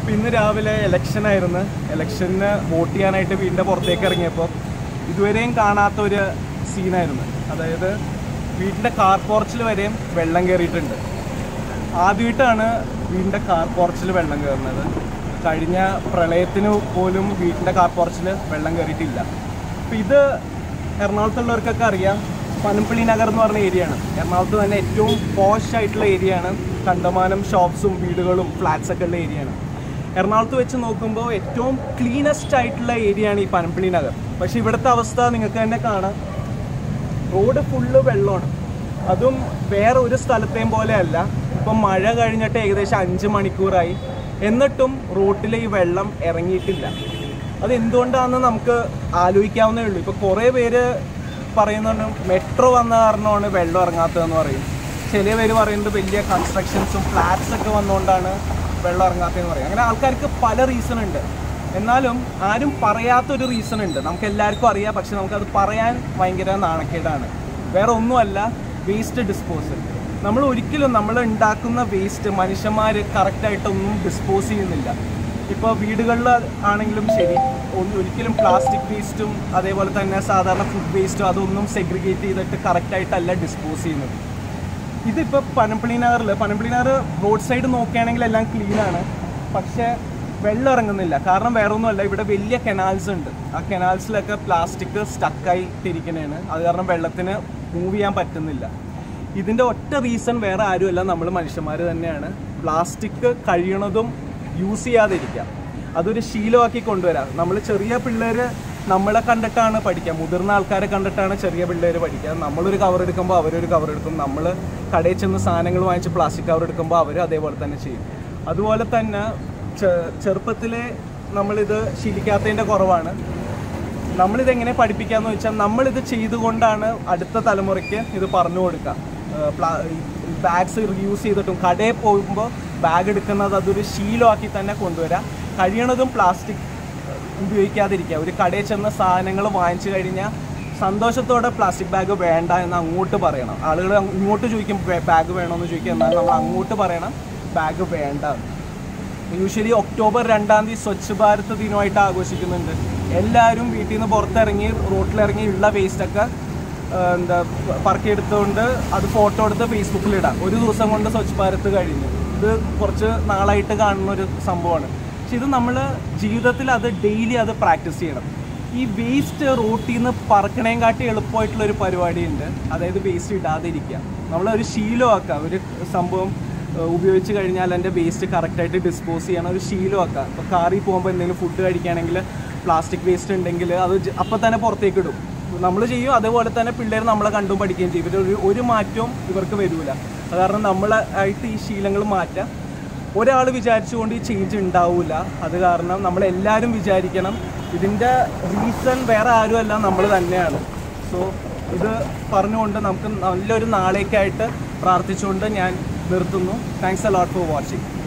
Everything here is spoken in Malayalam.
അപ്പോൾ ഇന്ന് രാവിലെ ഇലക്ഷൻ ആയിരുന്നു ഇലക്ഷന് വോട്ട് ചെയ്യാനായിട്ട് വീടിൻ്റെ പുറത്തേക്ക് ഇറങ്ങിയപ്പോൾ ഇതുവരെയും കാണാത്ത ഒരു സീനായിരുന്നു അതായത് വീടിൻ്റെ കാർ പോർച്ചിൽ വരെയും വെള്ളം കയറിയിട്ടുണ്ട് ആദ്യമായിട്ടാണ് വീടിൻ്റെ കാർ പോർച്ചിൽ വെള്ളം കയറുന്നത് കഴിഞ്ഞ പ്രളയത്തിന് പോലും വീടിൻ്റെ കാർ പോർച്ചിൽ വെള്ളം കയറിയിട്ടില്ല അപ്പം ഇത് എറണാകുളത്തുള്ളവർക്കൊക്കെ അറിയാം പനമ്പള്ളി നഗർ എന്ന് പറഞ്ഞ ഏരിയയാണ് എറണാകുളത്ത് തന്നെ ഏറ്റവും പോഷ് ആയിട്ടുള്ള ഏരിയയാണ് കണ്ടമാനം ഷോപ്സും വീടുകളും ഫ്ലാറ്റ്സ് ഒക്കെ ഉള്ള ഏരിയയാണ് എറണാകുളത്ത് വെച്ച് നോക്കുമ്പോൾ ഏറ്റവും ക്ലീനസ്റ്റ് ആയിട്ടുള്ള ഏരിയയാണ് ഈ പനമ്പള്ളി നഗർ പക്ഷേ ഇവിടുത്തെ അവസ്ഥ നിങ്ങൾക്ക് തന്നെ കാണാം റോഡ് ഫുള്ള് വെള്ളമാണ് അതും വേറെ ഒരു സ്ഥലത്തെയും പോലെയല്ല ഇപ്പം മഴ കഴിഞ്ഞിട്ട് ഏകദേശം അഞ്ച് മണിക്കൂറായി എന്നിട്ടും റോട്ടിലെ ഈ വെള്ളം ഇറങ്ങിയിട്ടില്ല അത് എന്തുകൊണ്ടാണെന്ന് നമുക്ക് ആലോചിക്കാവുന്നേ ഉള്ളൂ ഇപ്പോൾ കുറേ പേര് പറയുന്നുണ്ട് മെട്രോ വന്ന കാരണമാണ് വെള്ളം ഇറങ്ങാത്തതെന്ന് പറയും ചില പേര് പറയുന്നത് വലിയ കൺസ്ട്രക്ഷൻസും ഫ്ലാറ്റ്സ് ഒക്കെ വന്നുകൊണ്ടാണ് വെള്ളം ഇറങ്ങാത്തതെന്ന് പറയും അങ്ങനെ ആൾക്കാർക്ക് പല റീസൺ ഉണ്ട് എന്നാലും ആരും പറയാത്തൊരു റീസൺ ഉണ്ട് നമുക്ക് എല്ലാവർക്കും അറിയാം പക്ഷെ നമുക്കത് പറയാൻ ഭയങ്കര നാണക്കേടാണ് വേറെ ഒന്നുമല്ല വേസ്റ്റ് ഡിസ്പോസൽ നമ്മൾ ഒരിക്കലും നമ്മൾ ഉണ്ടാക്കുന്ന വേസ്റ്റ് മനുഷ്യന്മാർ കറക്റ്റായിട്ടൊന്നും ഡിസ്പോസ് ചെയ്യുന്നില്ല ഇപ്പോൾ വീടുകളിൽ ആണെങ്കിലും ശരി ഒന്ന് ഒരിക്കലും പ്ലാസ്റ്റിക് വേസ്റ്റും അതേപോലെ തന്നെ സാധാരണ ഫുഡ് വേസ്റ്റും അതൊന്നും സെഗ്രിഗേറ്റ് ചെയ്തിട്ട് കറക്റ്റായിട്ടല്ല ഡിസ്പോസ് ചെയ്യുന്നത് ഇതിപ്പോൾ പനമ്പള്ളി നഗറിൽ പനമ്പള്ളി നഗർ റോഡ് സൈഡ് നോക്കുകയാണെങ്കിൽ എല്ലാം ക്ലീൻ ആണ് പക്ഷേ വെള്ളം ഇറങ്ങുന്നില്ല കാരണം വേറെ ഒന്നുമല്ല ഇവിടെ വലിയ കെനാൽസ് ഉണ്ട് ആ കെനാൽസിലൊക്കെ പ്ലാസ്റ്റിക് സ്റ്റക്കായി തിരിക്കണേണ് അത് കാരണം വെള്ളത്തിന് മൂവ് ചെയ്യാൻ പറ്റുന്നില്ല ഇതിൻ്റെ ഒറ്റ റീസൺ വേറെ ആരുമല്ല നമ്മൾ മനുഷ്യന്മാർ തന്നെയാണ് പ്ലാസ്റ്റിക് കഴിയണതും യൂസ് ചെയ്യാതിരിക്കുക അതൊരു ശീലമാക്കി കൊണ്ടുവരാം നമ്മൾ ചെറിയ പിള്ളേർ നമ്മളെ കണ്ടിട്ടാണ് പഠിക്കുക മുതിർന്ന ആൾക്കാരെ കണ്ടിട്ടാണ് ചെറിയ പിള്ളേർ പഠിക്കുക നമ്മളൊരു കവർ എടുക്കുമ്പോൾ അവരൊരു കവർ എടുക്കും നമ്മൾ കടയിൽ ചെന്ന് സാധനങ്ങൾ വാങ്ങിച്ച് പ്ലാസ്റ്റിക് കവർ എടുക്കുമ്പോൾ അവർ അതേപോലെ തന്നെ ചെയ്യും അതുപോലെ തന്നെ ചെറുപ്പത്തിലെ നമ്മളിത് ശീലിക്കാത്തതിൻ്റെ കുറവാണ് നമ്മളിത് എങ്ങനെ പഠിപ്പിക്കാന്ന് വെച്ചാൽ നമ്മളിത് ചെയ്തുകൊണ്ടാണ് അടുത്ത തലമുറയ്ക്ക് ഇത് പറഞ്ഞു കൊടുക്കുക ബാഗ്സ് യൂസ് ചെയ്തിട്ടും കടയിൽ പോകുമ്പോൾ ബാഗ് എടുക്കുന്നത് അതൊരു ശീലമാക്കി തന്നെ കൊണ്ടുവരാം കഴിയണതും പ്ലാസ്റ്റിക് ഉപയോഗിക്കാതിരിക്കുക ഒരു കടയിൽ ചെന്ന് സാധനങ്ങൾ വാങ്ങിച്ചു കഴിഞ്ഞാൽ സന്തോഷത്തോടെ പ്ലാസ്റ്റിക് ബാഗ് വേണ്ട എന്ന് അങ്ങോട്ട് പറയണം ആളുകൾ ഇങ്ങോട്ട് ചോദിക്കും ബാഗ് വേണമെന്ന് ചോദിക്കും എന്നാൽ നമ്മൾ അങ്ങോട്ട് പറയണം ബാഗ് വേണ്ട യൂഷ്വലി ഒക്ടോബർ രണ്ടാം തീയതി സ്വച്ഛ് ഭാരത് ദിനമായിട്ട് ആഘോഷിക്കുന്നുണ്ട് എല്ലാവരും വീട്ടിൽ നിന്ന് പുറത്തിറങ്ങി റോട്ടിലിറങ്ങി ഉള്ള വേസ്റ്റൊക്കെ എന്താ പറക്കിയെടുത്തുകൊണ്ട് അത് ഫോട്ടോ എടുത്ത് ഫേസ്ബുക്കിലിടാം ഒരു ദിവസം കൊണ്ട് സ്വച്ഛ് ഭാരത് കഴിഞ്ഞു ഇത് കുറച്ച് നാളായിട്ട് കാണുന്ന ഒരു സംഭവമാണ് പക്ഷെ ഇത് നമ്മൾ ജീവിതത്തിൽ അത് ഡെയിലി അത് പ്രാക്ടീസ് ചെയ്യണം ഈ വേസ്റ്റ് റോട്ടിൽ നിന്ന് പറക്കണേം കാട്ടി എളുപ്പമായിട്ടുള്ള ഒരു പരിപാടിയുണ്ട് അതായത് വേസ്റ്റ് ഇടാതിരിക്കുക നമ്മളൊരു ശീലമാക്കുക ഒരു സംഭവം ഏഹ് ഉപയോഗിച്ച് കഴിഞ്ഞാൽ എൻ്റെ വേസ്റ്റ് കറക്റ്റായിട്ട് ഡിസ്പോസ് ചെയ്യണം ഒരു ശീലമാക്കുക ഇപ്പോൾ കാറിൽ പോകുമ്പോൾ എന്തെങ്കിലും ഫുഡ് കഴിക്കുകയാണെങ്കിൽ പ്ലാസ്റ്റിക് വേസ്റ്റ് ഉണ്ടെങ്കിൽ അത് ജ- അപ്പം തന്നെ പുറത്തേക്ക് ഇടും നമ്മൾ ചെയ്യും അതേപോലെ തന്നെ പിള്ളേർ നമ്മളെ കണ്ടും പഠിക്കുകയും ചെയ്യും ഇവർ ഒരു ഒരു മാറ്റവും ഇവർക്ക് വരില്ല അത് കാരണം നമ്മളായിട്ട് ഈ ശീലങ്ങൾ മാറ്റാം ഒരാൾ വിചാരിച്ചുകൊണ്ട് ഈ ചേഞ്ച് ഉണ്ടാവില്ല അത് കാരണം നമ്മളെല്ലാവരും വിചാരിക്കണം ഇതിൻ്റെ റീസൺ വേറെ ആരുമല്ല നമ്മൾ തന്നെയാണ് സോ ഇത് പറഞ്ഞുകൊണ്ട് നമുക്ക് നല്ലൊരു നാളേക്കായിട്ട് പ്രാർത്ഥിച്ചുകൊണ്ട് ഞാൻ നിർത്തുന്നു thanks a lot for watching